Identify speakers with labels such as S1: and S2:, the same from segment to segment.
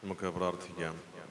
S1: നമുക്ക് പ്രാർത്ഥിക്കാം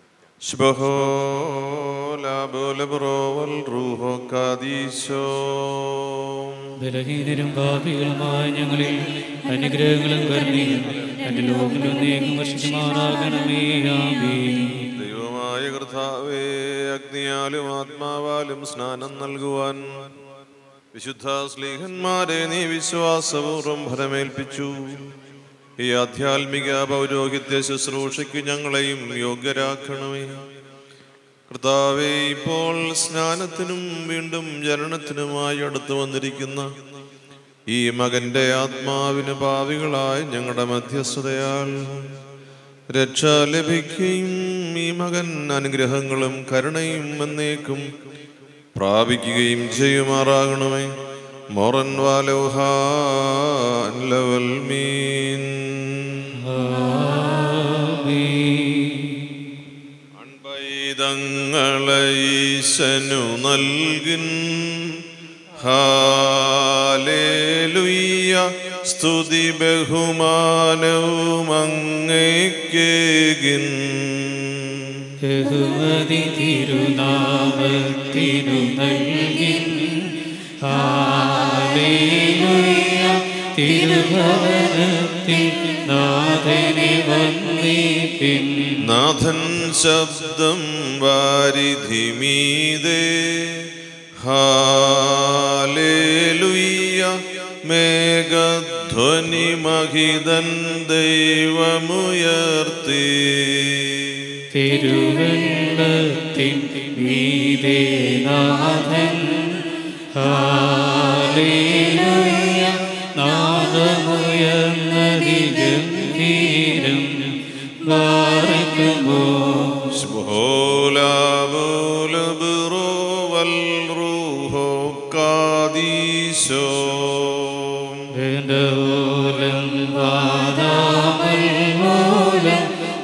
S1: ശുഭഹോലാബോലബ്രോവൽ റൂഹോ കാദീശോ
S2: ബലഹീനരും പാപികളുമായ ഞങ്ങളിൽ അനുഗ്രഹങ്ങളും കരുണയും എൻ്റെ ലോകങ്ങളും നീങ്ങും വർഷിക്കുമാറാകണമേ ആമേൻ
S1: ദൈവമായ കർത്താവേ അഗ്നിയാലും ആത്മാവാലും സ്നാനം നൽകുവാൻ വിശുദ്ധ സ്ലീഹന്മാരെ നീ വിശ്വാസപൂർവ്വം ഫലമേൽപ്പിച്ചു ഈ ആധ്യാത്മിക പൗരോഹിത്യ ശുശ്രൂഷയ്ക്ക് ഞങ്ങളെയും യോഗ്യരാക്കണമേ കർത്താവേ ഇപ്പോൾ സ്നാനത്തിനും വീണ്ടും ജനനത്തിനുമായി അടുത്തു വന്നിരിക്കുന്ന ഈ മകന്റെ ആത്മാവിന് ഭാവികളായ ഞങ്ങളുടെ മധ്യസ്ഥതയാൽ രക്ഷ ലഭിക്കുകയും ഈ മകൻ അനുഗ്രഹങ്ങളും കരുണയും എന്നേക്കും പ്രാപിക്കുകയും ചെയ്യുമാറാകണമേ മോറൻ വാലോഹാൻ ലവൽ മീൻ അൺപൈതങ്ങളെ ഈശനു നൽകിൻ ഹാലേലുയ്യ സ്തുതി ബഹുമാനവും അങ്ങേക്കേകിൻ
S2: ബഹുമതി തിരുനാമത്തിനു നൽകി ഹാലേലൂയ തിരുഭവനത്തിൽ നാഥനെ വന്ദിപ്പിൻ
S1: നാഥൻ ശബ്ദം വാരിധിമീതേ ഹാലേലുയ്യ മേഘധ്വനി മഹിതൻ ദൈവമുയർത്തി
S2: തിരുവെള്ളത്തിൻ മീതേ നാഥൻ ഹാലേലൂയ നാദമുയർന്നതി ഗംഭീരം ബാറക്കുമോ
S1: ശുഭോലാബോലബിറോ വൽറൂഹോ കാദീശോ
S2: വേണ്ടോലം വാദാമൽ മൂലം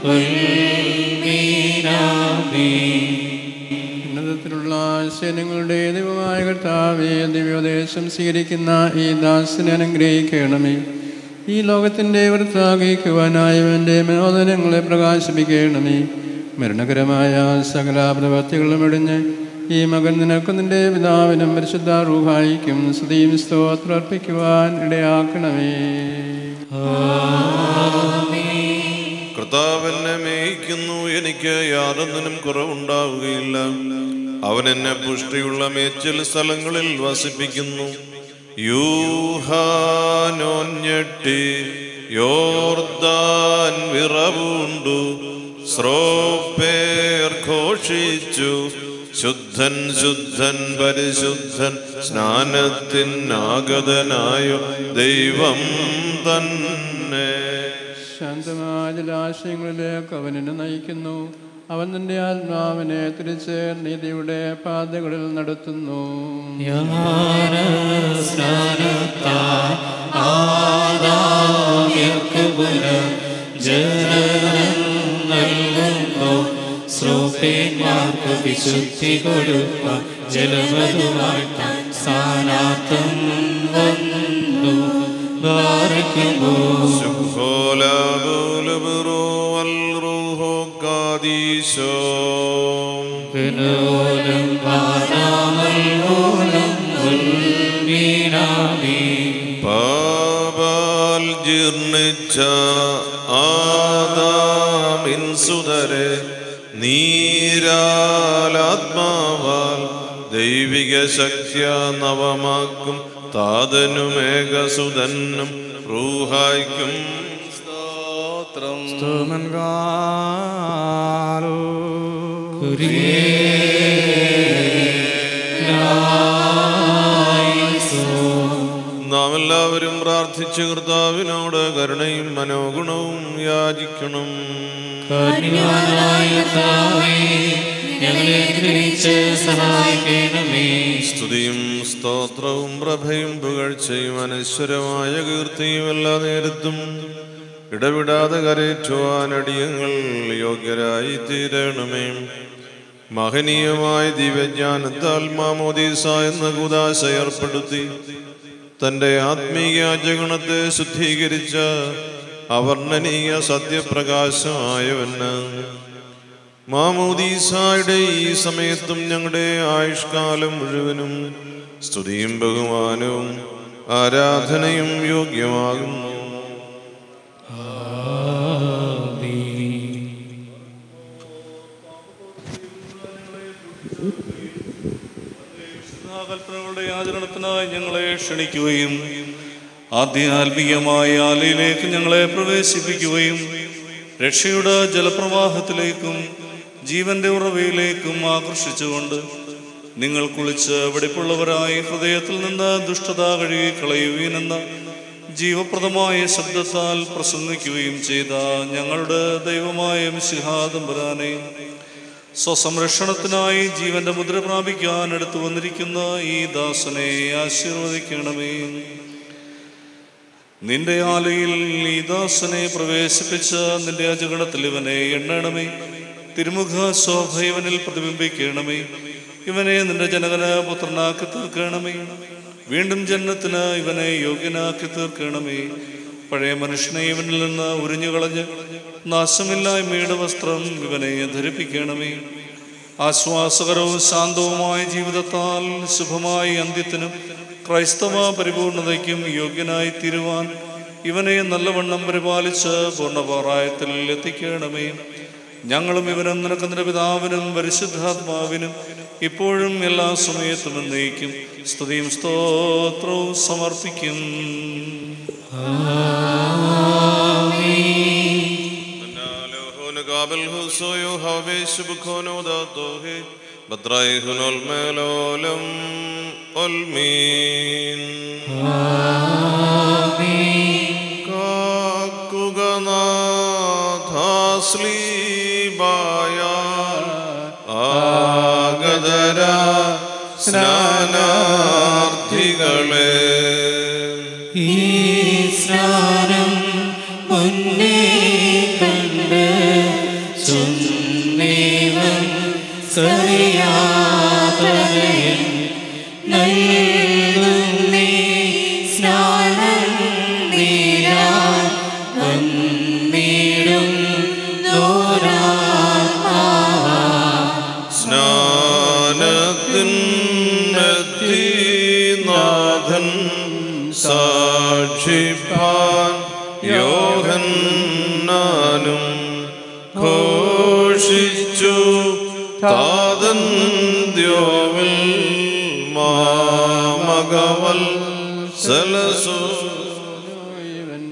S2: ഉൽമീനാമീ
S3: ഉന്നതത്തിലുള്ള സൈന്യങ്ങളുടെ ദൈവമായ കർത്താവേ ദിവ്യോപദേശം സ്വീകരിക്കുന്ന ഈ ദാസനെ അനുഗ്രഹിക്കണമേ ഈ ലോകത്തിൻ്റെ വൃത്താഗ്രഹിക്കുവാനായവൻ്റെ മനോദനങ്ങളെ പ്രകാശിപ്പിക്കണമേ മരണകരമായ സകല പ്രവൃത്തികളും ഇടിഞ്ഞ് ഈ മകൻ നിനക്കും നിന്റെ പിതാവിനും പരിശുദ്ധ റൂഹായിക്കും സ്തുതിയും സ്തോത്രം അർപ്പിക്കുവാൻ ഇടയാക്കണമേ
S1: കർത്താവെന്നെ മേയിക്കുന്നു എനിക്ക് യാതൊന്നിനും കുറവുണ്ടാവുകയില്ല അവൻ എന്നെ പുഷ്ടിയുള്ള മേച്ചിൽ സ്ഥലങ്ങളിൽ വസിപ്പിക്കുന്നു യൂഹാനോഞ്ഞെട്ടി യോർദാൻ വിറവുണ്ടു സ്രോപ്പേർ ഘോഷിച്ചു ശുദ്ധൻ ശുദ്ധൻ പരിശുദ്ധൻ സ്നാനത്തിനാഗതനായോ ദൈവം തന്നെ
S3: ശാന്തമായ ജലാശയങ്ങളിലേക്ക് അവനെ നയിക്കുന്നു അവൻ നിന്റെ ആത്മാവിനെ തിരിച്ച് നീതിയുടെ പാതകളിൽ നടത്തുന്നു
S2: ജ്ഞാനസ്നാനത്താൽ ആദാമ്യർക്കു പുനർജനനം നൽകുന്നു ശ്രോതന്മാർക്ക് വിശുദ്ധി കൊടുപ്പ ജലമതുമായി സ്ഥാനാർത്ഥം വന്നു ബാരക്കുമോ
S1: ശുഭോലാബോലബിറോ വൽറൂഹോ കാദീശോ
S2: വിനോദം വാദാമൽ മൂലം ഉൽമീനാമീ
S1: പാപാൽ ജീർണിച്ച ആദാമിൻ സുതരെ നീരാലാത്മാവാൽ ദൈവിക ശക്തിയ നവമാക്കും താതനുമേകസുതനും റൂഹായ്ക്കും സ്തോത്രം നാം എല്ലാവരും പ്രാർത്ഥിച്ച് കർത്താവിനോട് കരുണയും മനോഗുണവും യാചിക്കണം
S2: കാരുണ്യവാനായ കർത്താവേ, ഞങ്ങളെ അനുഗ്രഹിച്ച് സഹായിക്കണമേ
S1: സ്തുതിയും സ്തോത്രവും പ്രഭയും പുകഴ്ചയും അനശ്വരമായ കീർത്തിയും എല്ലാ നേരത്തും ഇടവിടാതെ കരേറ്റുവാൻ അടിയങ്ങൾ യോഗ്യരായി തീരണമേ മഹനീയമായ ദിവ്യജ്ഞാനത്താൽ മാമോദീസ എന്ന കുദാശ ഏർപ്പെടുത്തി തന്റെ ആത്മീയ ജഗണത്തെ ശുദ്ധീകരിച്ച അവർണ്ണനീയ സത്യപ്രകാശമായവന് മാമോദീസായുടെ ഈ സമയത്തും ഞങ്ങളുടെ ആയുഷ്കാലം മുഴുവനും സ്തുതിയും ബഹുമാനവും ആരാധനയും യോഗ്യമാകുന്നു
S4: കൽപ്പനകളുടെ ആചരണത്തിനായി ഞങ്ങളെ ക്ഷണിക്കുകയും ആധ്യാത്മികമായ ആലയിലേക്ക് ഞങ്ങളെ പ്രവേശിപ്പിക്കുകയും രക്ഷയുടെ ജലപ്രവാഹത്തിലേക്കും ജീവന്റെ ഉറവയിലേക്കും ആകർഷിച്ചുകൊണ്ട് നിങ്ങൾ കുളിച്ച് വെടിപ്പുള്ളവരായി ഹൃദയത്തിൽ നിന്ന് ദുഷ്ടത കഴുകി കളയുവീനെന്ന ജീവപ്രദമായ ശബ്ദത്താൽ പ്രസംഗിക്കുകയും ചെയ്ത ഞങ്ങളുടെ ദൈവമായ മിശിഹാദംബരാനെ സ്വസംരക്ഷണത്തിനായി ജീവന്റെ മുദ്ര പ്രാപിക്കാൻ എടുത്തു വന്നിരിക്കുന്ന ഈ ദാസനെ ആശീർവദിക്കണമേ നിന്റെ ആലയിൽ ഈ ദാസനെ പ്രവേശിപ്പിച്ച് നിന്റെ അജഗണത്തിൽ ഇവനെ എണ്ണണമേ തിരുമുഖ ശോഭ ഇവനിൽ പ്രതിബിംബിക്കണമേ ഇവനെ നിന്റെ ജനകന പുത്രനാക്കി തീർക്കണമേ വീണ്ടും ജന്മത്തിന് ഇവനെ യോഗ്യനാക്കി തീർക്കണമേ പഴയ മനുഷ്യനെ ഇവനിൽ നിന്ന് ഉരിഞ്ഞുകളഞ്ഞ് നാശമില്ലായ്മയുടെ വസ്ത്രം ഇവനെ ധരിപ്പിക്കണമേ ആശ്വാസകരവും ശാന്തവുമായ ജീവിതത്താൽ ശുഭമായ അന്ത്യത്തിനും ക്രൈസ്തവ പരിപൂർണതയ്ക്കും യോഗ്യനായി തീരുവാൻ ഇവനെ നല്ലവണ്ണം പരിപാലിച്ച് പൂർണ്ണപാറായത്തിൽ എത്തിക്കണമേ ഞങ്ങളും ഇവനും നിനക്ക് നിന്റെ പിതാവിനും പരിശുദ്ധാത്മാവിനും ഇപ്പോഴും എല്ലാ സമയത്തും എന്നേക്കും സ്തുതിയും സ്തോത്രവും സമർപ്പിക്കും
S1: قابل هسويو هاويش بكونو دا دوهي بدرايهن الملولم المين കാക്കുകനാഥാസ്ലീബായ ആഗതര സ്നാനാർത്ഥികളെ
S2: ഈ സ്നാനം മുന്നേ കണ്ട് ചൊന്നേവൻ സ്കറിയാതനയൻ നൽകുന്നേ സ്നാനം നീരാൻ വന്നിടും
S1: സ്നാനത്തിനെത്തിനാഥൻ സാക്ഷിപ്പാൻ യോഹന്നാനും ഘോഷിച്ചു താതൻ ദ്യോവിൽ മാമകവൽ സലസു
S3: ഇവൻ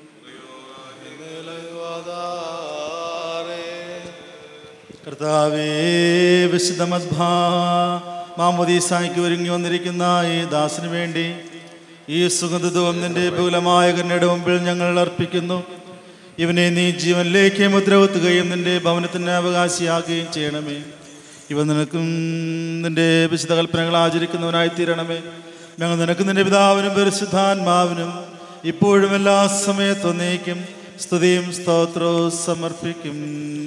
S5: കർത്താവേ വിശുദ്ധ മദ്ഭാ മാമോദീസായ്ക്ക് ഒരുങ്ങി വന്നിരിക്കുന്ന ഈ ദാസിന് വേണ്ടി ഈ സുഗന്ധവും നിന്റെ വിപുലമായ കരുണയുടെ മുമ്പിൽ ഞങ്ങൾ അർപ്പിക്കുന്നു ഇവനെ നീ ജീവനിലേക്ക് മുദ്രകുത്തുകയും നിന്റെ ഭവനത്തിന് അവകാശിയാക്കുകയും ചെയ്യണമേ ഇവ നിനക്കും നിന്റെ വിശുദ്ധ കൽപ്പനകൾ ആചരിക്കുന്നവനായി തീരണമേ ഞങ്ങൾ നിനക്ക് നിന്റെ പിതാവിനും പരിശുദ്ധാത്മാവിനും ഇപ്പോഴും എല്ലാ സമയത്തും ഒന്നേക്കും സ്തുതിയും സ്തോത്രവും സമർപ്പിക്കും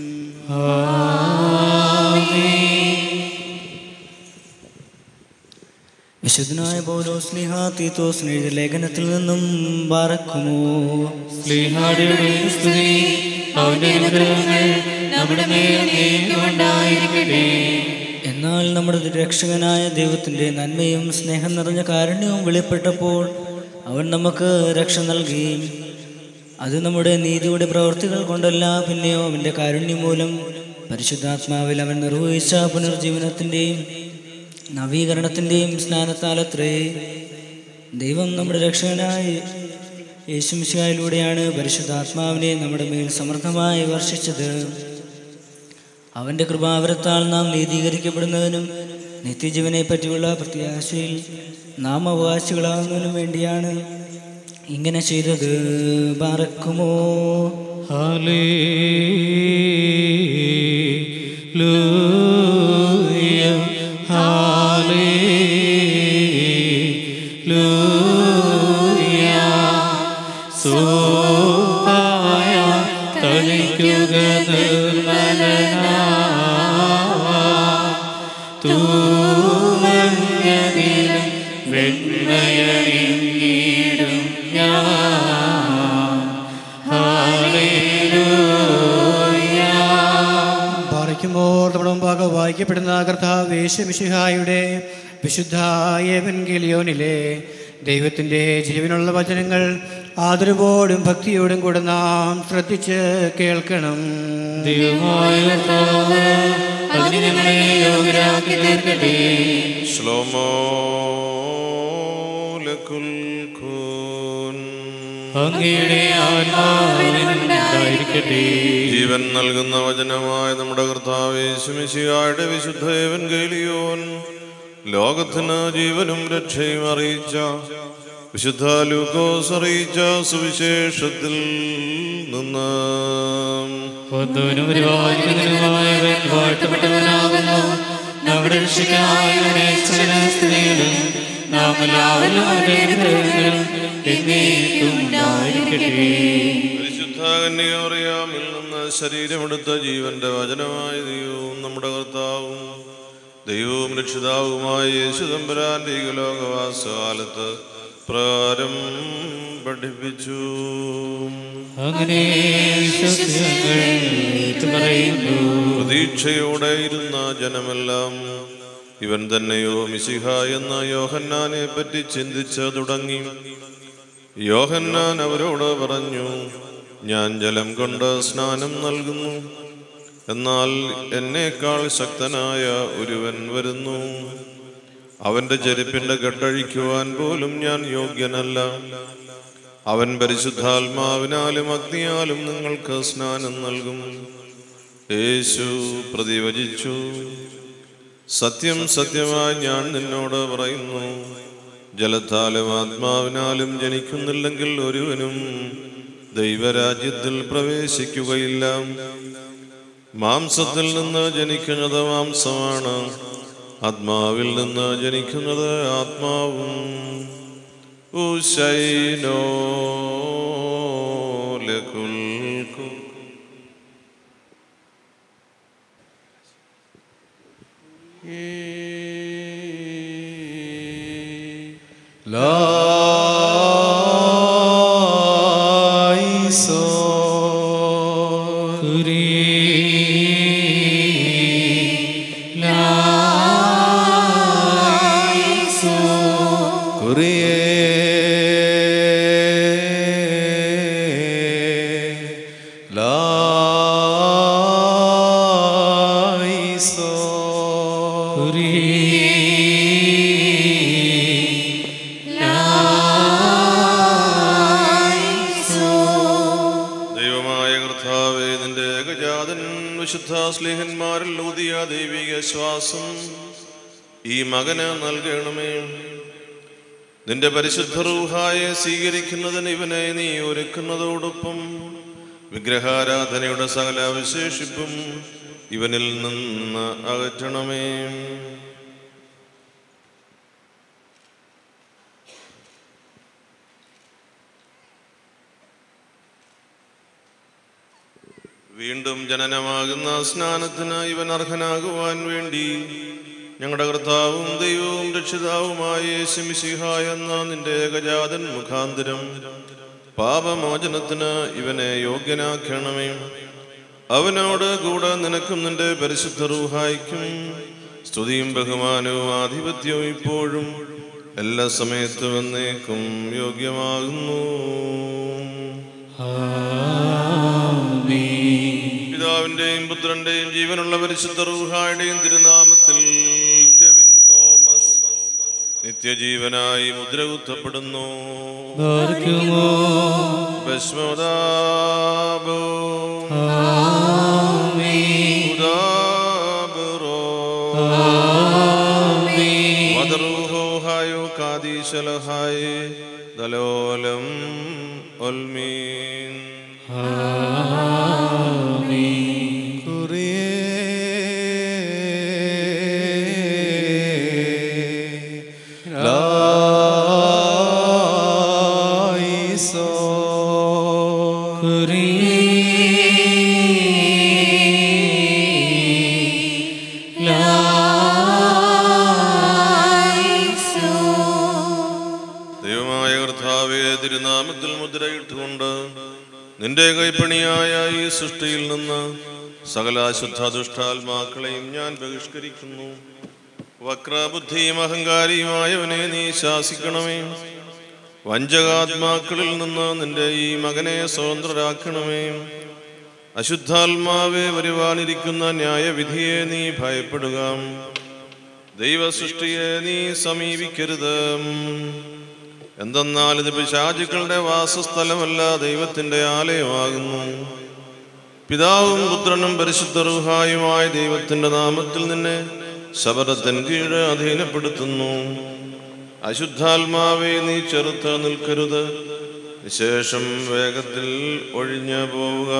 S6: വിശുദ്ധനായ പൗലോ സ്നേഹ തീത്തോസ് എഴുതിയ ലേഖനത്തിൽ നിന്നും ബാറക്കുമോ
S2: സ്ലീഹാടിയുടെ സ്തുതി അവന്റെ അനുഗ്രഹങ്ങൾ നമ്മുടെ മേൽ നീക്കുണ്ടായിരിക്കട്ടെ
S6: എന്നാൽ നമ്മുടെ രക്ഷകനായ ദൈവത്തിൻ്റെ നന്മയും സ്നേഹം നിറഞ്ഞ കാരുണ്യവും വെളിപ്പെട്ടപ്പോൾ അവൻ നമുക്ക് രക്ഷ നൽകി അത് നമ്മുടെ നീതിയുടെ പ്രവൃത്തികൾ കൊണ്ടല്ല പിന്നെയോ അവൻ്റെ കാരുണ്യം മൂലം പരിശുദ്ധാത്മാവിൽ അവൻ നിർവഹിച്ച പുനർജീവനത്തിൻ്റെയും നവീകരണത്തിൻ്റെയും സ്നാനത്താലത്രേ ദൈവം നമ്മുടെ രക്ഷകനായ യേശുമിശിഹായിലൂടെയാണ് പരിശുദ്ധാത്മാവിനെ നമ്മുടെ മേൽ സമൃദ്ധമായി വർഷിച്ചത് അവൻ്റെ കൃപാവരത്താൽ നാം നീതീകരിക്കപ്പെടുന്നതിനും നിത്യജീവനെ പറ്റിയുള്ള പ്രത്യാശയിൽ നാം അവകാശികളാകുന്നതിനും വേണ്ടിയാണ് ഇങ്ങനെ ചെയ്തത് പാറക്കുമോ
S2: ഹല്ലേലൂയ ഹല്ലേലൂയ സോഹായ തളിക്കുക നിർമ്മലനാ തൂമഞ്ഞതിലും വെണ്മയണിഞ്ഞിടും ഞാൻ
S7: വായിക്കുമ്പോൾ നമ്മുടെ മുമ്പാകെ വായിക്കപ്പെടുന്ന കർത്താവേശമിഷിഹായുടെ വിശുദ്ധ ഏവൻഗേലിയോനിലെ ദൈവത്തിൻ്റെ ജീവനുള്ള വചനങ്ങൾ ആദരവോടും ഭക്തിയോടും കൂടെ നാം ശ്രദ്ധിച്ച് കേൾക്കണം
S2: ദൈവമായ കർത്താവ് അതിന് ഞങ്ങളെ യോഗ്യരാക്കി തീർക്കട്ടെ
S1: ശ്ലോമോ ലകുൽ ഖൂൻ.
S2: അങ്ങയുടെ ആത്മാവിനുണ്ടായിരിക്കട്ടെ
S1: ജീവൻ നൽകുന്ന വചനമായ നമ്മുടെ കർത്താവ് യേശുമിശിഹായുടെ വിശുദ്ധ ഏവൻഗേലിയോൻ ലോകത്തിന് ജീവനും രക്ഷയും അറിയിച്ച വിശുദ്ധ ലൂക്കോസ് അറിയിച്ച സുവിശേഷത്തിൽ നിന്ന്
S2: ഒന്നവനും പരിപാലിക്കുന്നതിനുമായവൻ വാഴ്ത്തപ്പെട്ടവനാകുന്നു നമ്മുടെ രക്ഷിക്കായവനെ സകല സ്ത്രീകളും നാം എല്ലാവരും അവന്റെ അനുഗ്രഹങ്ങളും എന്നേക്കും ഉണ്ടായിരിക്കട്ടെ
S1: പരിശുദ്ധ കന്യകമറിയാമിൽ നിന്ന് ശരീരമെടുത്ത ജീവന്റെ വചനമായ ദൈവവും നമ്മുടെ കർത്താവും ദൈവവും രക്ഷിതാവുമായ യേശുദമ്പരാന്റെ ഈ ലോകവാസകാലത്ത് പ്രകാരം പഠിപ്പിച്ചു
S2: അങ്ങനെ വിശ്വസ്യങ്ങൾ ഏറ്റുപറയുന്നു
S1: പ്രതീക്ഷയോടെ ഇരുന്ന ജനമെല്ലാം ഇവൻ തന്നെയോ മിശിഹ എന്ന യോഹന്നാനെ പറ്റി ചിന്തിച്ച് തുടങ്ങി യോഹന്നാൻ അവരോട് പറഞ്ഞു ഞാൻ ജലം കൊണ്ട് സ്നാനം നൽകുന്നു എന്നാൽ എന്നേക്കാൾ ശക്തനായ ഒരുവൻ വരുന്നു അവന്റെ ചെരുപ്പിന്റെ കെട്ടഴിക്കുവാൻ പോലും ഞാൻ യോഗ്യനല്ല അവൻ പരിശുദ്ധാത്മാവിനാലും അഗ്നിയാലും നിങ്ങൾക്ക് സ്നാനം നൽകും യേശു പ്രതിവചിച്ചു സത്യം സത്യമായി ഞാൻ നിന്നോട് പറയുന്നു ജലത്താലും ആത്മാവിനാലും ജനിക്കുന്നില്ലെങ്കിൽ ഒരുവനും ദൈവരാജ്യത്തിൽ പ്രവേശിക്കുകയില്ല മാംസത്തിൽ നിന്ന് ജനിക്കുന്നത് മാംസമാണ് ആത്മാവിൽ നിന്ന് ജനിക്കുന്നത് ആത്മാവും ഉശൈനോ ലകുൽക്കു ദൈവമായ കർത്താവേ നിന്റെ ഏകജാതൻ വിശുദ്ധ സ്ലേഹന്മാരിൽ ഊതിയ ദൈവിക ശ്വാസം ഈ മകന് നൽകണമേ നിന്റെ പരിശുദ്ധ റൂഹായെ സ്വീകരിക്കുന്നതിന് ഇവനെ നീ ഒരുക്കുന്നതോടൊപ്പം വിഗ്രഹാരാധനയുടെ സകല വിശേഷിപ്പും ഇവനിൽ നിന്ന് അകറ്റണമേ വീണ്ടും ജനനമാകുന്ന സ്നാനത്തിന് ഇവൻ അർഹനാകുവാൻ വേണ്ടി ഞങ്ങളുടെ കർത്താവും ദൈവവും രക്ഷിതാവുമായ യേശുമിശിഹ എന്ന നിന്റെ ഏകജാതൻ മുഖാന്തരം പാപമോചനത്തിന് ഇവനെ യോഗ്യനാക്കണമേ അവനോട് കൂടെ നിനക്കും നിന്റെ പരിശുദ്ധ റൂഹായിക്കും സ്തുതിയും ബഹുമാനവും ആധിപത്യവും ഇപ്പോഴും എല്ലാ സമയത്തും എന്നേക്കും യോഗ്യമാകുന്നു പിതാവിന്റെയും പുത്രന്റെയും ജീവനുള്ള പരിശുദ്ധ റൂഹായുടെയും തിരുനാമത്തിൽ കെവിൻ തോമസ് നിത്യജീവനായി മുദ്രകുത്തപ്പെടുന്നു
S2: ഓർക്കുമോ
S1: ഭസ്മോദാബോ ഉദാബറോ വദറുഹോ ഹായോ കാദീശലഹായ് ദലോലം ഒൽമീൻ ദൈവമായ കർത്താവേ തിരുനാമത്തിൽ മുദ്രയിട്ടുകൊണ്ട് നിന്റെ കൈപ്പണിയായ ഈ സൃഷ്ടിയിൽ നിന്ന് സകല ശുദ്ധ ദുഷ്ടാത്മാക്കളെയും ഞാൻ ബഹിഷ്കരിക്കുന്നു വക്രബുദ്ധിയും അഹങ്കാരിയുമായവനെ നീ ശാസിക്കണമേ വഞ്ചകാത്മാക്കളിൽ നിന്ന് നിന്റെ ഈ മകനെ സ്വതന്ത്രരാക്കണമേ അശുദ്ധാത്മാവെ വരുവാനിരിക്കുന്ന ന്യായവിധിയെ നീ ഭയപ്പെടുക ദൈവസൃഷ്ടിയെ നീ സമീപിക്കരുത് എന്തെന്നാൽ ഇത് പിശാചുക്കളുടെ വാസസ്ഥലമല്ല ദൈവത്തിന്റെ ആലയമാകുന്നു പിതാവും പുത്രനും പരിശുദ്ധ റുഹായുമായ ദൈവത്തിന്റെ നാമത്തിൽ നിന്നെ ശബരത്തിൻ കീഴ് അധീനപ്പെടുത്തുന്നു അശുദ്ധാത്മാവെ നീ ചെറുത്ത് നിൽക്കരുത് വിശേഷം വേഗത്തിൽ ഒഴിഞ്ഞു പോവുക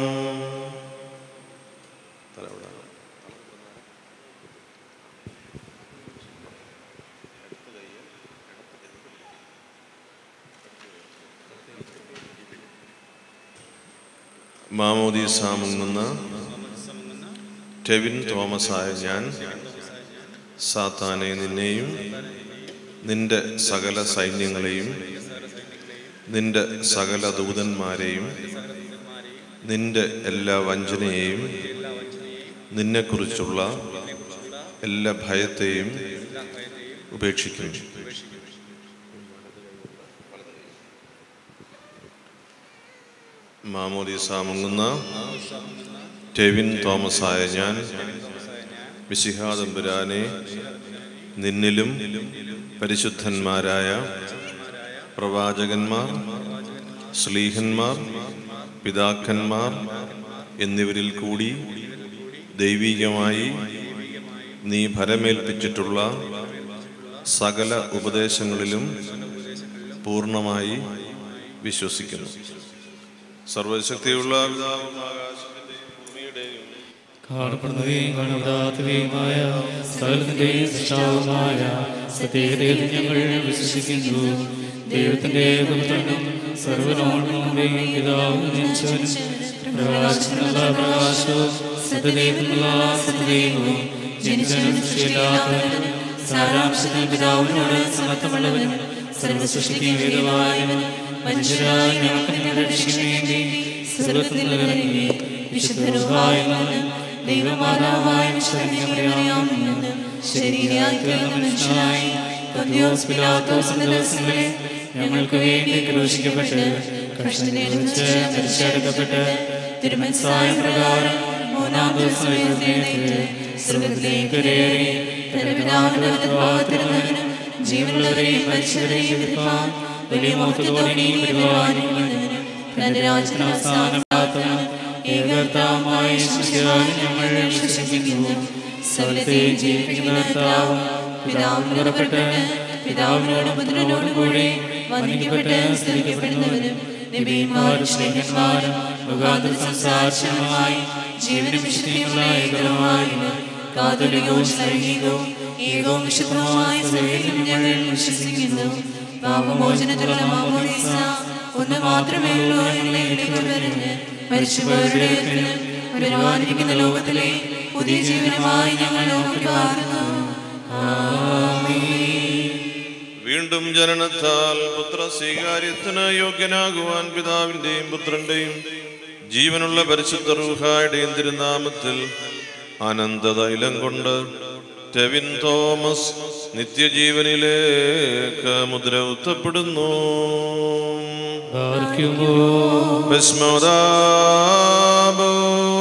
S1: മാമോദീസ മുങ്ങുന്ന ടെവിൻ തോമസായ ഞാൻ സാത്താനെ നിന്നെയും നിന്റെ സകല സൈന്യങ്ങളെയും നിന്റെ സകല ദൂതന്മാരെയും നിന്റെ എല്ലാ വഞ്ചനയെയും നിന്നെക്കുറിച്ചുള്ള എല്ലാ ഭയത്തെയും ഉപേക്ഷിക്കുന്നു മാമോദീസ മുങ്ങുന്ന ടെവിൻ തോമസായ ഞാൻ വിശിഹാദമ്പുരാനെ നിന്നിലും പരിശുദ്ധന്മാരായ പ്രവാചകന്മാർ സ്ലീഹന്മാർ പിതാക്കന്മാർ എന്നിവരിൽ കൂടി ദൈവികമായി നീ ഫലമേൽപ്പിച്ചിട്ടുള്ള സകല ഉപദേശങ്ങളിലും പൂർണ്ണമായി വിശ്വസിക്കുന്നു സർവശക്തിയുള്ള പിതാവും ആകാശത്തിന്റെയും ഭൂമിയുടെയും
S2: കാണപ്പെടുന്നവയും കാണപ്പെടാത്തവയുമായ സകലത്തിന്റെയും സൃഷ്ടാവുമായ സത്യതയിൽ ഞങ്ങൾ വിശ്വസിക്കുന്നു ദൈവത്തിന്റെ പുത്രനും സർവനോടും പിതാവും ജനിച്ചവനും പ്രകാശത്തിനുള്ള പ്രകാശവും സത്യദൈവത്തിനുള്ള സത്യദൈവവും ജനിച്ചവനും സൃഷ്ടിയില്ലാത്തവനും സാരാംശത്തിൽ പിതാവിനോട് സമത്വമുള്ളവനും സർവസൃഷ്ടിക്കും വേദവായവനും മനുഷ്യരായ ഞങ്ങൾക്ക് നിങ്ങളുടെ രക്ഷയ്ക്ക് വേണ്ടി സ്വർഗത്തിൽ നിന്നിറങ്ങി വിശുദ്ധരുഹായെന്നും ദൈവമാതാവായ വിശ്വമറിയാമെന്നും ശരീരയായി തീർന്ന മനുഷ്യനായി പന്തിയോസ് പിലാത്തോസിന്റെ ദിവസങ്ങളിൽ ഞങ്ങൾക്ക് വേണ്ടി ക്രൂശിക്കപ്പെട്ട് കഷ്ടനിർമ്മിച്ച് മരിച്ചടക്കപ്പെട്ട് തിരുമത്സായ പ്രകാരം മൂന്നാം ദിവസം ഉയർത്തെഴുന്നേറ്റ് സ്വർഗത്തിലേക്ക് കയറി പരമനാഥിരുന്നതിനും ജീവനുള്ളവരെയും മരിച്ചവരെയും എതിർപ്പാൻ വലിയ മോഹത്തോടെ ഇനിയും വരുവാനിരിക്കുന്നതിനും ധനരാജന അവസാനമില്ലാത്തവനും ഏകർത്താവുമായ യേശുവിനായി ഞങ്ങൾ വിശ്വസിക്കുന്നു സകലത്തെയും ജീവിപ്പിക്കുന്ന കർത്താവും പിതാവിന് പുറപ്പെട്ട് പിതാവിനോടും പുത്രനോടും കൂടി വന്ദിക്കപ്പെട്ട് സ്തുതിക്കപ്പെടുന്നവരും നബിമാരും സ്നേഹന്മാരും മുഖാന്തര സംസാരിച്ചതുമായി ജീവനും വിശുദ്ധിയുമുള്ള ഏകരമായിരുന്നു കാതലികവും സൈനികവും ഏകവും വിശുദ്ധവുമായ സഭയിലും ഞങ്ങൾ വിശ്വസിക്കുന്നു പാപമോചനത്തിലുള്ള മാമോദീസ ഒന്ന് മാത്രമേ ഉള്ളൂ ഞങ്ങളെ വരുന്നത് മരിച്ചുപോയവരുടെ ഉയർപ്പിനും വരുവാനിരിക്കുന്ന ലോകത്തിലെ പുതിയ ജീവനമായി ഞങ്ങൾ നോക്കി പാർക്കുന്നു
S1: വീണ്ടും ജനനത്താൽ പുത്ര സ്വീകാര്യത്തിന് യോഗ്യനാകുവാൻ പിതാവിന്റെയും പുത്രന്റെയും ജീവനുള്ള പരിശുദ്ധ റൂഹായുടെയും തിരുനാമത്തിൽ അനന്തതൈലം കൊണ്ട് ടെവിൻ തോമസ് നിത്യജീവനിലേക്ക് മുദ്ര ഉത്തപ്പെടുന്നു
S2: പാർക്കുമോ
S1: ഭസ്മോദാബോ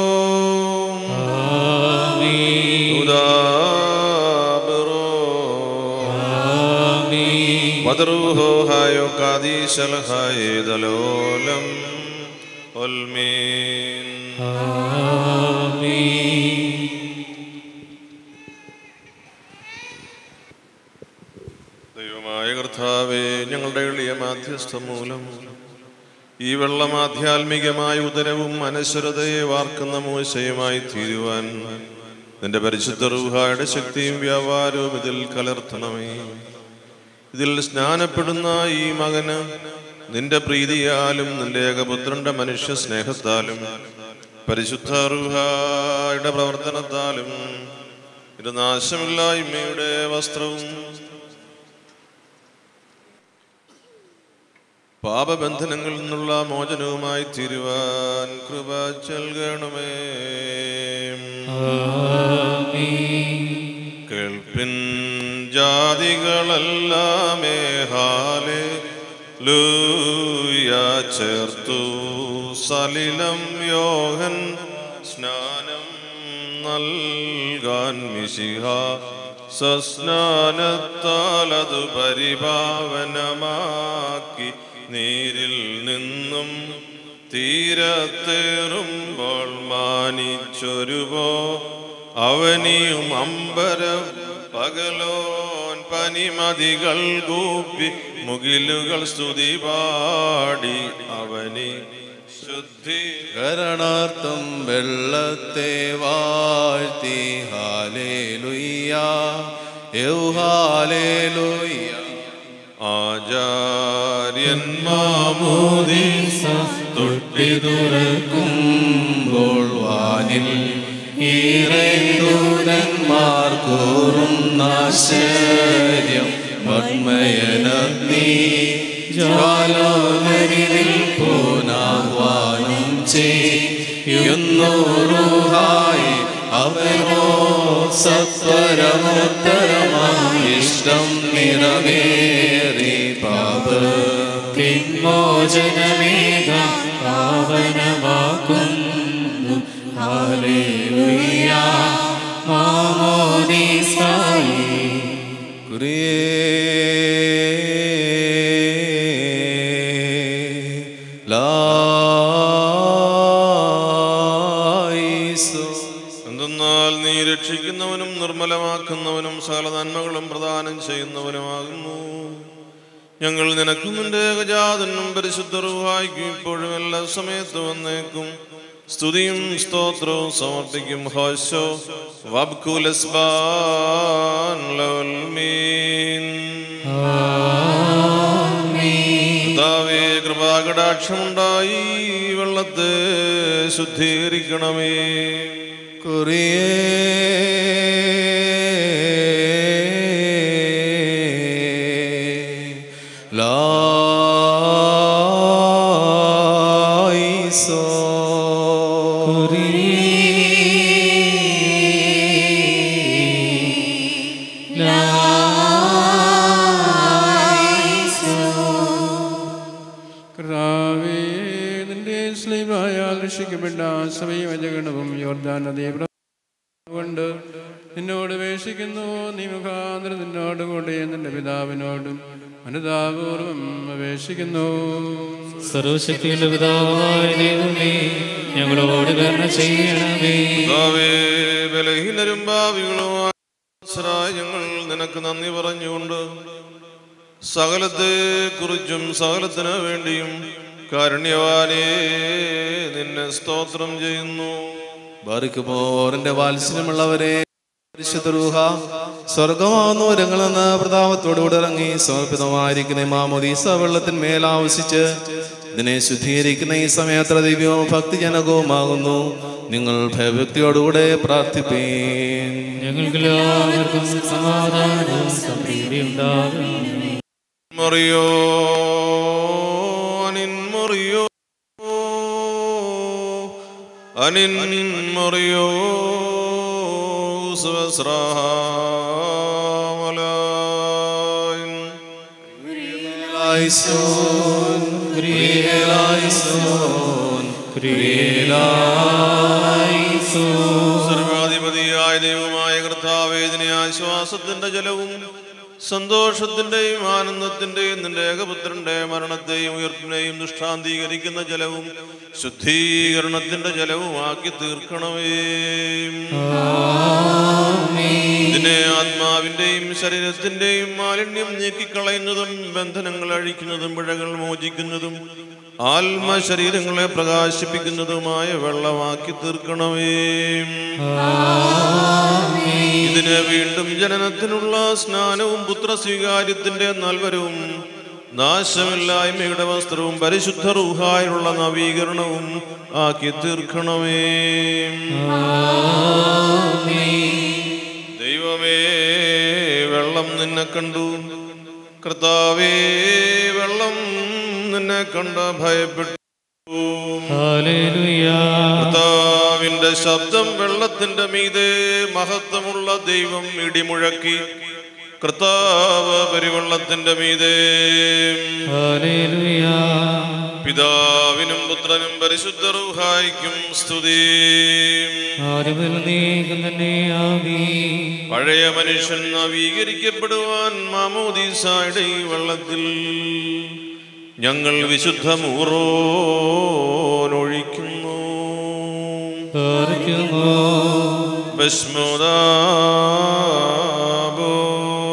S2: ആമീൻ
S1: ഉദാബറോ
S2: ആമീൻ
S1: വദറുഹോ ഹായോ കാദീശലഹായേ ദലോലം ഒൽമീൻ
S2: ആമീൻ
S1: ദൈവമായ കർത്താവേ ഞങ്ങളുടെ എളിയ മാധ്യസ്ഥം മൂലം ഈ വെള്ളം ആധ്യാത്മികമായ ഉദരവും അനശ്വരതയെ വാർക്കുന്ന മൂശയുമായി തീരുവാൻ നിന്റെ പരിശുദ്ധ റൂഹായുടെ ശക്തിയും വ്യാപാരവും ഇതിൽ കലർത്തണമേ ഇതിൽ സ്നാനപ്പെടുന്ന ഈ മകന് നിന്റെ പ്രീതിയാലും നിന്റെ ഏകപുത്രന്റെ മനുഷ്യ സ്നേഹത്താലും പരിശുദ്ധ റൂഹായുടെ പ്രവർത്തനത്താലും ഇത് നാശമില്ലായ്മയുടെ വസ്ത്രവും പാപബന്ധനങ്ങളിൽ നിന്നുള്ള മോചനവുമായി തീരുവാൻ കൃപ ചെൽകണമേ കേൾപ്പിൻ ജാതികളെല്ലാമേ ഹാലേ ലൂയ ചേർത്തു സലിലം യോഹൻ സ്നാനം നൽകാൻ മിശിഹ സസ്നാനത്താലതു പരിപാവനമാക്കി നീരിൽ നിന്നും തീരത്തേറുമ്പോൾ മാനിച്ചൊരുപോ അവനിയും അമ്പരം പകലോൻ പനിമതികൾ കൂപ്പി മുകിലുകൾ സ്തുതി പാടി അവനി ശുദ്ധി
S3: കരണാർത്ഥം വെള്ളത്തെ വാഴ്ത്തി ഹാലേലുയ്യ യൗഹാലേലുയ്യ
S1: ആചാര്യന്മാമോദീസ തൊട്ടി
S3: തുറക്കുമ്പോൾ വാനിൽ ഈറേന്ദൂതന്മാർ കൂറുന്നാശ്ചര്യം മന്മയനഗ്നി ജ്വാലോകരിൽ പോനാഹ്വാനം ചെയ്യുന്നൂറുഹായി അവനോ സത്വരമുത്തരമായി ഇഷ്ടം നിറവേറി പാപ
S2: മോചനമേക പാവനമാക്കുന്നു ഹാലേലുയ മാമോദീസായി
S1: എന്തെന്നാൽ നീ രക്ഷിക്കുന്നവനും നിർമ്മലമാക്കുന്നവനും സകല നന്മകളും പ്രദാനം ചെയ്യുന്നവനുമാകുന്നു ഞങ്ങൾ നിനക്കും നിന്റെ ഏകജാതനും പരിശുദ്ധറുവായിക്കും ഇപ്പോഴും എല്ലാ സമയത്തും വന്നേക്കും സ്തുതിയും സ്തോത്രവും സമർപ്പിക്കും ഹോശോ വബ്കുലസ്ബാൻ ലവൽമീൻ കർത്താവേ കൃപാകടാക്ഷമുണ്ടായി ഈ വെള്ളത്തെ ശുദ്ധീകരിക്കണമേ
S3: കർത്താവേ നിന്റെ സ്ലീവായാൽ രക്ഷിക്കപ്പെട്ട സമയവചകണവും യോർദാൻ നദീ കൊണ്ട് നിന്നോട് വേഷിക്കുന്നു നീ മുഖാന്തരം നിന്നോട് കൂടെ നിന്റെ പിതാവിനോടും അനുതാപൂർവം അപേക്ഷിക്കുന്നു
S2: സർവശക്തിയുടെ പിതാവായ ദൈവമേ ഞങ്ങളോട് കരുണ ചെയ്യണമേ
S1: കർത്താവേ, ബലഹീനരും ഭാവികളുമായ ഞങ്ങൾ നിനക്ക് നന്ദി പറഞ്ഞുകൊണ്ട് സകലത്തെ കുറിച്ചും സകലത്തിന് വേണ്ടിയും കാരുണ്യവാനേ നിന്നെ സ്തോത്രം ചെയ്യുന്നു
S3: ബാറിക്കുമോറിന്റെ വാത്സല്യമുള്ളവരെ പരിശുദ്ധ റൂഹ സ്വർഗമാകുന്ന വരങ്ങളിൽ നിന്ന് പ്രതാപത്തോടുകൂടി ഇറങ്ങി സമർപ്പിതമായിരിക്കുന്ന ഈ മാമോദീസ വെള്ളത്തിന്മേൽ ആവശ്യിച്ച് ഇതിനെ ശുദ്ധീകരിക്കുന്ന ഈ സമയത്ര ദിവ്യവും ഭക്തിജനകവുമാകുന്നു നിങ്ങൾ ഭയഭക്തിയോടുകൂടെ പ്രാർത്ഥിപ്പീൻ
S2: ഞങ്ങൾക്കെല്ലാവർക്കും സമാധാനവും സമൃദ്ധി ഉണ്ടാകണമേ
S1: മറിയോ അനിൻ മറിയോ അനിൻ മറിയോ സഹസ്രാമലായിൻ
S3: ായിസോൻ ക്രിയേലായിസോൻ
S1: സർവാധിപതിയായ ദൈവമായ കർത്താവേദിനെ ആശ്വാസത്തിന്റെ ജലവും സന്തോഷത്തിന്റെയും ആനന്ദത്തിന്റെയും നിന്റെ ഏകപുത്രന്റെ മരണത്തെയും ഉയർപ്പിനെയും ദുഷ്ടാന്തീകരിക്കുന്ന ജലവും ശുദ്ധീകരണത്തിന്റെ ജലവുമാക്കി തീർക്കണമേ ഇതിനെ ആത്മാവിന്റെയും ശരീരത്തിന്റെയും മാലിന്യം നീക്കിക്കളയുന്നതും ബന്ധനങ്ങൾ അഴിക്കുന്നതും പിഴകൾ മോചിക്കുന്നതും ആത്മ ശരീരങ്ങളെ പ്രകാശിപ്പിക്കുന്നതുമായ വെള്ളമാക്കി തീർക്കണമേ ഇതിന് വീണ്ടും ജനനത്തിനുള്ള സ്നാനവും പുത്രസ്വീകാര്യത്തിന്റെ നൽവരവും നാശമില്ലായ്മയുടെ വസ്ത്രവും പരിശുദ്ധ റൂഹായുള്ള നവീകരണവും ആക്കി തീർക്കണമേ ദൈവമേ വെള്ളം നിന്നെ കണ്ടു കർത്താവേ വെള്ളം നിന്നെ കണ്ട് ഭയപ്പെട്ടു
S2: ഹല്ലേലൂയ
S1: കർത്താവിന്റെ ശബ്ദം വെള്ളത്തിന്റെ മീതെ മഹത്വമുള്ള ദൈവം ഇടിമുഴക്കി കർത്താവ് പരിവെള്ളത്തിന്റെ മീതെ
S2: ഹല്ലേലൂയ
S1: പിതാവിനും പുത്രനും പരിശുദ്ധ റൂഹായിക്കും സ്തുതി
S2: ആരുമിൽ നീക്കം തന്നെ ആവി
S1: പഴയ മനുഷ്യൻ നവീകരിക്കപ്പെടുവാൻ മാമോദീസായുടെ ഈ വെള്ളത്തിൽ ഞങ്ങൾ വിശുദ്ധ മൂറോനൊഴിക്കുന്നു
S2: പാർക്കുമോ
S1: ബസ്മോദാബോ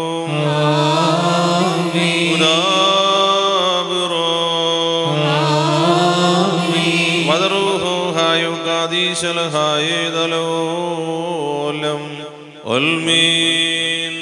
S1: ഉദാബിറോ വദറുഹു ഹായു കാദീശൽ ഹായേതലോലം ഒൽമീൻ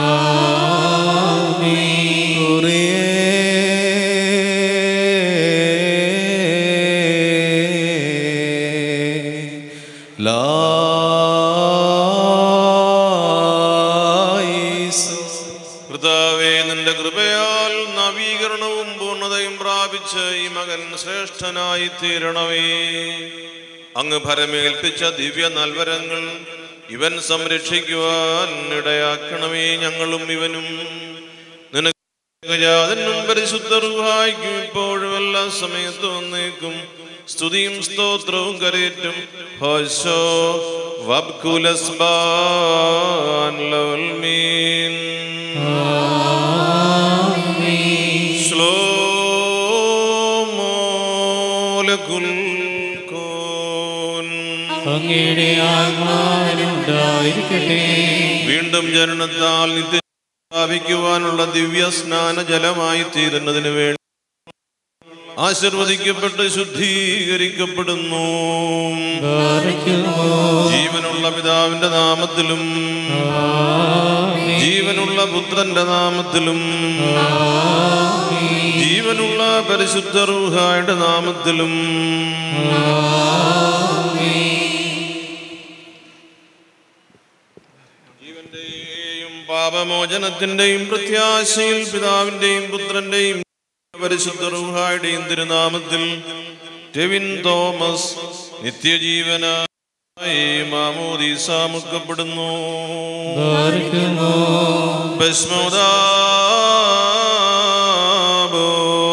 S1: കർത്താവേ നിന്റെ കൃപയാൽ നവീകരണവും പൂർണ്ണതയും പ്രാപിച്ച് ഈ മകൻ ശ്രേഷ്ഠനായി തീരണമേ അങ്ങ് ഭരമേൽപ്പിച്ച ദിവ്യ നൽവരങ്ങൾ ഇവൻ സംരക്ഷിക്കുവാൻ ഇടയാക്കണമേ ഞങ്ങളും ഇവനും നിനക്കും പരിശുദ്ധ റുഹായിക്കും ഇപ്പോഴും എല്ലാ സമയത്തും വന്നേക്കും സ്തുതിയും സ്തോത്രവും കരയേറ്റും ഹോശോ വബ്കുലസ്ബാൻ ലൗൽമീൻ ശ്ലോമോലകുൽ കോൻ
S2: അങ്ങയുടെ ആത്മാവിനുണ്ടായിരിക്കട്ടെ
S1: വീണ്ടും ജനനത്താൽ നിത്യ സ്ഥാപിക്കുവാനുള്ള ദിവ്യ സ്നാന ജലമായി തീരുന്നതിന് വേണ്ടി ആശീർവദിക്കപ്പെട്ട് ശുദ്ധീകരിക്കപ്പെടുന്നു
S2: പാർക്കുമോ
S1: ജീവനുള്ള പിതാവിന്റെ നാമത്തിലും ജീവനുള്ള പുത്രന്റെ നാമത്തിലും ജീവനുള്ള പരിശുദ്ധ റൂഹായുടെ നാമത്തിലും ജീവന്റെയും പാപമോചനത്തിന്റെയും പ്രത്യാശയിൽ പിതാവിന്റെയും പുത്രന്റെയും പരിശുദ്ധ റൂഹായുടെയും തിരുനാമത്തിൽ ടെവിൻ തോമസ് നിത്യജീവനായി മാമോദീസ മുക്കപ്പെടുന്നു
S2: പാർക്കുമോ
S1: ഭസ്മോദാബോ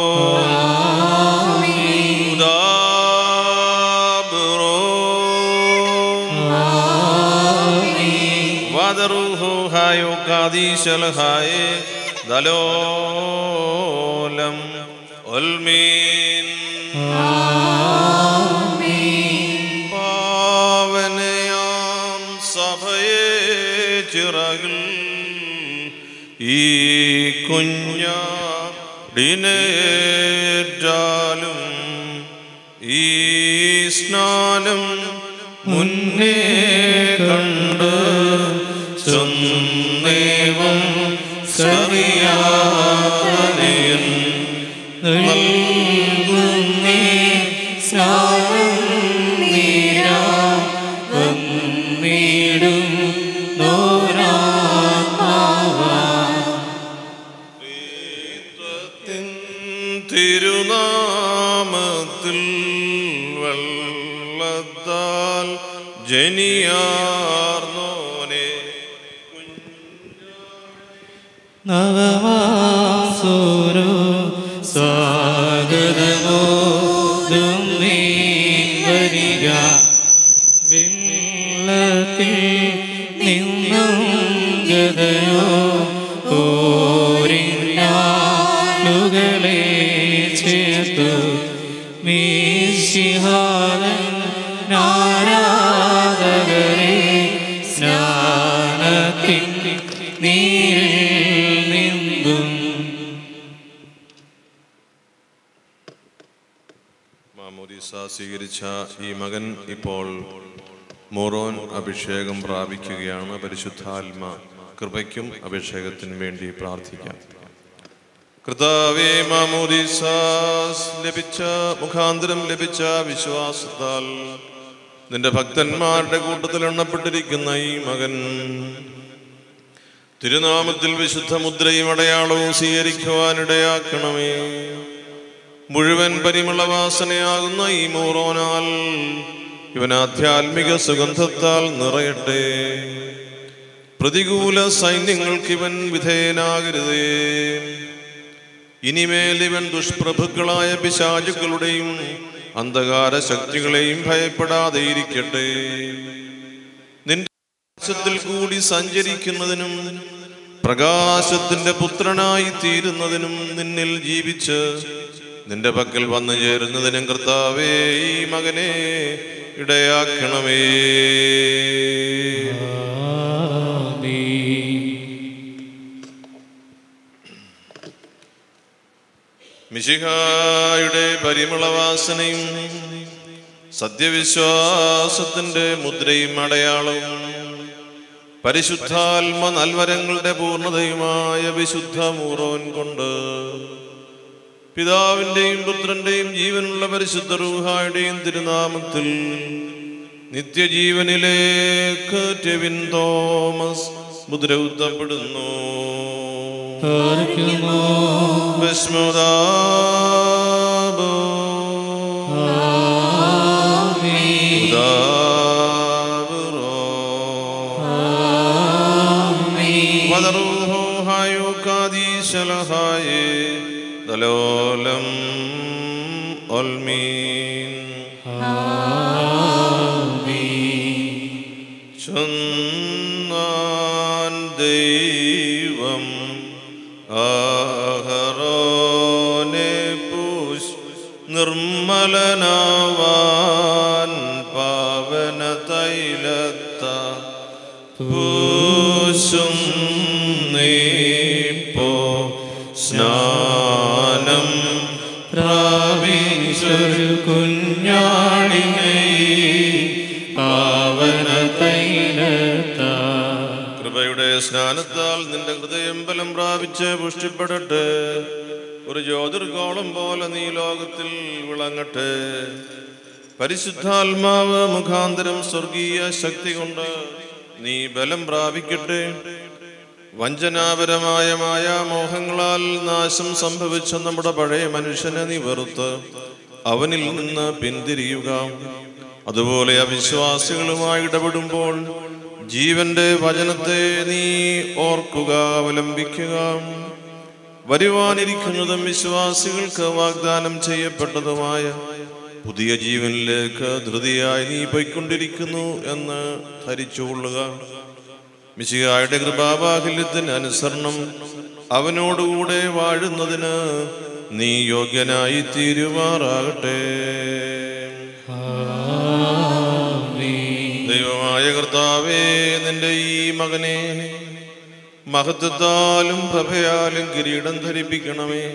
S1: ഉദാബിറോ വദറുഹു ഹായോ കാദീശൽ ഹായേ ദലോലം ഒൽമീൻ പാവനയാം സഭയെ ചിറകിൽ ഈ കുഞ്ഞാടിനേറ്റാലും ഈ സ്നാനം മുന്നേ കണ്ട് ചൊന്നേവം സറിയാനേൻ
S2: നൽകുന്നേ സ്നാനം നീരാ വന്നിടും നോരാത്മാവാ
S1: ത്വത്തിൻ തിരുനാമത്തിൽ വെള്ളത്താൽ ജനിയാർന്നോനെ
S2: നവമാസോരോ സ്വാഗതമോ ദുമ്മീ വരിക വെള്ളത്തിൽ നിന്നും ഗതയോ ഓരിഞ്ഞാലുകളെ ചേർത്തു മീശിഹാരൻ നാരാധകരെ സ്നാനത്തിൻ നീരിൽ നിന്നും
S1: മാമോദീസ സ്വീകരിച്ച ഈ മകൻ ഇപ്പോൾ മൊറോൻ അഭിഷേകം പ്രാപിക്കുകയാണ് പരിശുദ്ധാത്മ കൃപയ്ക്കും അഭിഷേകത്തിനും വേണ്ടി പ്രാർത്ഥിക്കാം കർത്താവേ മാമോദീസ ലഭിച്ച മുഖാന്തരം ലഭിച്ച വിശ്വാസത്താൽ നിന്റെ ഭക്തന്മാരുടെ കൂട്ടത്തിൽ എണ്ണപ്പെട്ടിരിക്കുന്ന ഈ മകൻ തിരുനാമത്തിൽ വിശുദ്ധ മുദ്രയും അടയാളവും സ്വീകരിക്കുവാനിടയാക്കണമേ മുഴുവൻ പരിമളവാസനയാകുന്ന ഈ മൂറോനാൽ ഇവൻ ആധ്യാത്മിക സുഗന്ധത്താൽ നിറയട്ടെ പ്രതികൂല സൈന്യങ്ങൾക്ക് ഇവൻ വിധേയനാകരുതേ ഇനിമേൽ ഇവൻ ദുഷ്പ്രഭുക്കളായ പിശാചുക്കളുടെയും അന്ധകാര ശക്തികളെയും ഭയപ്പെടാതെ ഇരിക്കട്ടെ നിന്റെ പ്രകാശത്തിൽ കൂടി സഞ്ചരിക്കുന്നതിനും പ്രകാശത്തിന്റെ പുത്രനായി തീരുന്നതിനും നിന്നിൽ ജീവിച്ച് നിന്റെ പക്കൽ വന്നു ചേരുന്നതിനും കർത്താവേ ഈ മകനെ ഇടയാക്കണമേ മിശിഹായുടെ പരിമളവാസനയും സത്യവിശ്വാസത്തിന്റെ മുദ്രയും അടയാളവും പരിശുദ്ധാത്മ നൽവരങ്ങളുടെ പൂർണ്ണതയുമായ വിശുദ്ധ മൂറോൻ കൊണ്ട് പിതാവിന്റെയും പുത്രന്റെയും ജീവനുള്ള പരിശുദ്ധ റൂഹായുടെയും തിരുനാമത്തിൽ നിത്യജീവനിലേക്ക് ടെവിൻ തോമസ് മുദ്രയുദ്ധപ്പെടുന്നു ഭസ്മദാബോ. ഉദാബുറോ. വദറുഹോ ഹായോ കാദീശലഹായേ ദലോലം ഒൽമീൻ ചൊന്നാൻ ദൈവം ആഹറോനെ പൂശ് നിർമ്മലനാവാൻ പാവന തൈലത്ത പൂശും നീപ്പോ സ്നാനം പ്രാപിച്ചൊരു കുഞ്ഞാടിനെ പാവന കൃപയുടെ സ്നാനത്താൽ നിന്റെ ഹൃദയം ബലം പ്രാപിച്ച് പുഷ്ടിപ്പെടട്ടെ ഒരു ജ്യോതിർഗോളം പോലെ നീ ലോകത്തിൽ വിളങ്ങട്ടെ പരിശുദ്ധാത്മാവ് മുഖാന്തരം സ്വർഗീയ ശക്തി കൊണ്ട് നീ ബലം പ്രാപിക്കട്ടെ വഞ്ചനാപരമായ മായാമോഹങ്ങളാൽ നാശം സംഭവിച്ച നമ്മുടെ പഴയ മനുഷ്യനെ നീ വെറുത്ത് അവനിൽ നിന്ന് പിന്തിരിയുക അതുപോലെ അവിശ്വാസികളുമായി ഇടപെടുമ്പോൾ ജീവന്റെ വചനത്തെ നീ ഓർക്കുക അവലംബിക്കുക വരുവാനിരിക്കുന്നതും വിശ്വാസികൾക്ക് വാഗ്ദാനം ചെയ്യപ്പെട്ടതുമായ പുതിയ ജീവനിലേക്ക് ധൃതിയായി നീ പോയിക്കൊണ്ടിരിക്കുന്നു എന്ന് ധരിച്ചുകൊള്ളുക മിശിഹായുടെ കൃപാബാഹല്യത്തിന് അനുസരണം അവനോടുകൂടെ വാഴുന്നതിന് നീ യോഗ്യനായി തീരുമാറാകട്ടെ ദൈവമായ കർത്താവേ നിന്റെ ഈ മകനെ മഹത്വത്താലും പ്രഭയാലും കിരീടം ധരിപ്പിക്കണമേ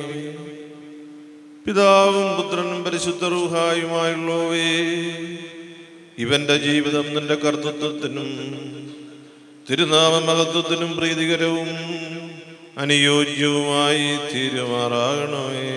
S1: പിതാവും പുത്രനും പരിശുദ്ധ റൂഹായുമായുള്ളവേ ഇവന്റെ ജീവിതം നിന്റെ കർത്തൃത്വത്തിനും തിരുനാമ മഹത്വത്തിനും പ്രീതികരവും അനുയോജ്യവുമായി തീരുമാറാകണമേ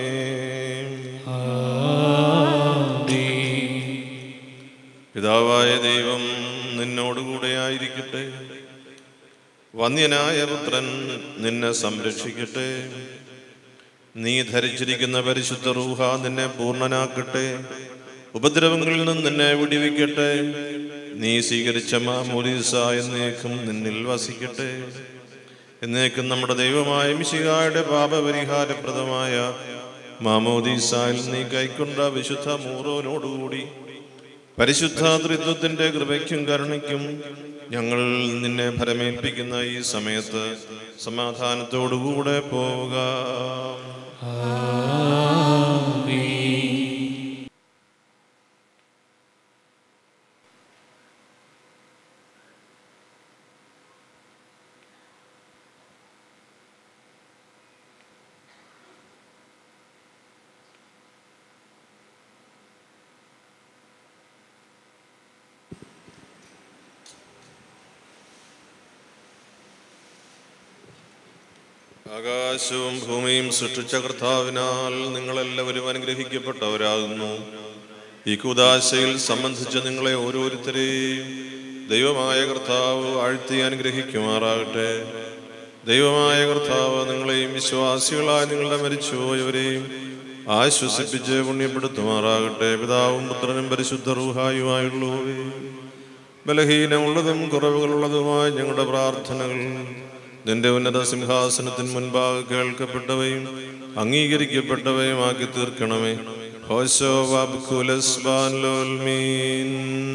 S1: പിതാവായ ദൈവം നിന്നോടുകൂടെ ആയിരിക്കട്ടെ വന്യനായ പുത്രൻ നിന്നെ സംരക്ഷിക്കട്ടെ നീ ധരിച്ചിരിക്കുന്ന പരിശുദ്ധ റൂഹ നിന്നെ പൂർണ്ണനാക്കട്ടെ ഉപദ്രവങ്ങളിൽ നിന്ന് നിന്നെ വിടിവിക്കട്ടെ നീ സ്വീകരിച്ച മാമോലീസ എന്നേക്കും നിന്നിൽ വസിക്കട്ടെ എന്നേക്കും നമ്മുടെ ദൈവമായ മിശിഹായുടെ പാപപരിഹാരപ്രദമായ മാമോദീസായിൽ നീ കൈക്കൊണ്ട വിശുദ്ധ മൂറോനോടുകൂടി പരിശുദ്ധ ത്രിത്വത്തിന്റെ കൃപയ്ക്കും കരുണയ്ക്കും ഞങ്ങൾ നിന്നെ ഫലമേൽപ്പിക്കുന്ന ഈ സമയത്ത് സമാധാനത്തോടുകൂടെ പോവുക ആകാശവും ഭൂമിയും സൃഷ്ടിച്ച കർത്താവിനാൽ നിങ്ങളെല്ലാവരും അനുഗ്രഹിക്കപ്പെട്ടവരാകുന്നു ഈ കുദാശയിൽ സംബന്ധിച്ച് നിങ്ങളെ ഓരോരുത്തരെയും ദൈവമായ കർത്താവ് ആഴ്ത്തി അനുഗ്രഹിക്കുമാറാകട്ടെ ദൈവമായ കർത്താവ് നിങ്ങളെയും വിശ്വാസികളായ നിങ്ങളുടെ മരിച്ചുപോയവരെയും ആശ്വസിപ്പിച്ച് പുണ്യപ്പെടുത്തുമാറാകട്ടെ പിതാവും പുത്രനും പരിശുദ്ധ റൂഹായുമായുള്ളവേ ബലഹീനമുള്ളതും കുറവുകളുള്ളതുമായ ഞങ്ങളുടെ പ്രാർത്ഥനകൾ നിന്റെ ഉന്നത സിംഹാസനത്തിന് മുൻപാകെ കേൾക്കപ്പെട്ടവയും അംഗീകരിക്കപ്പെട്ടവയുമാക്കി തീർക്കണമേ ഹോശോ വാബ്കുലസ് ബാൻലോൽമീൻ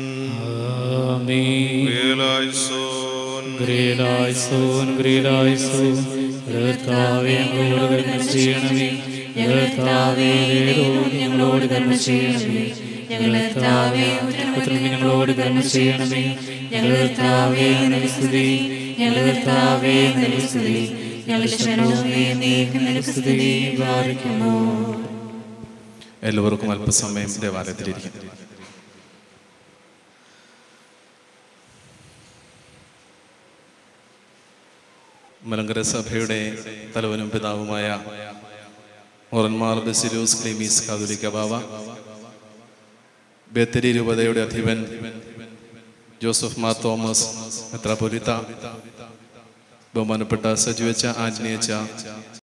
S2: ആമീൻ
S1: വേലായുസോൻ
S2: ഗ്രേലായ്സോൻ ഗ്രേലായ്സോൻ കർത്താവേ ഞങ്ങളോട് കരുണ ചെയ്യണമേ കർത്താവേ ദൈവമേ ഞങ്ങളോട് കരുണ ചെയ്യണമേ ഞങ്ങൾ കർത്താവേ പുത്രൻ ഞങ്ങളോട് കരുണ ചെയ്യണമേ ഞങ്ങൾ കർത്താവേ നൽസ്തുതി ഞങ്ങൾ കർത്താവേ നൽസ്തുതി ഞങ്ങൾ ശരണമേ നീക്ക് നൽസ്തുതി പാലിക്കുമോ
S3: എല്ലാവർക്കും അല്പസമയം ദേവാലയത്തിലിരിക്കും മലങ്കര സഭയുടെ തലവനും പിതാവുമായ മോറന്മാർ ബെസിലൂസ് ക്ലീമീസ് കാതുലിക്ക ബാവ ബേത്തരി രൂപതയുടെ അധിപൻ ജോസഫ് മാർ തോമസ് മെത്രാപൊലിത്ത ബഹുമാനപ്പെട്ട സജുവച്ച ആന്റണിയച്ച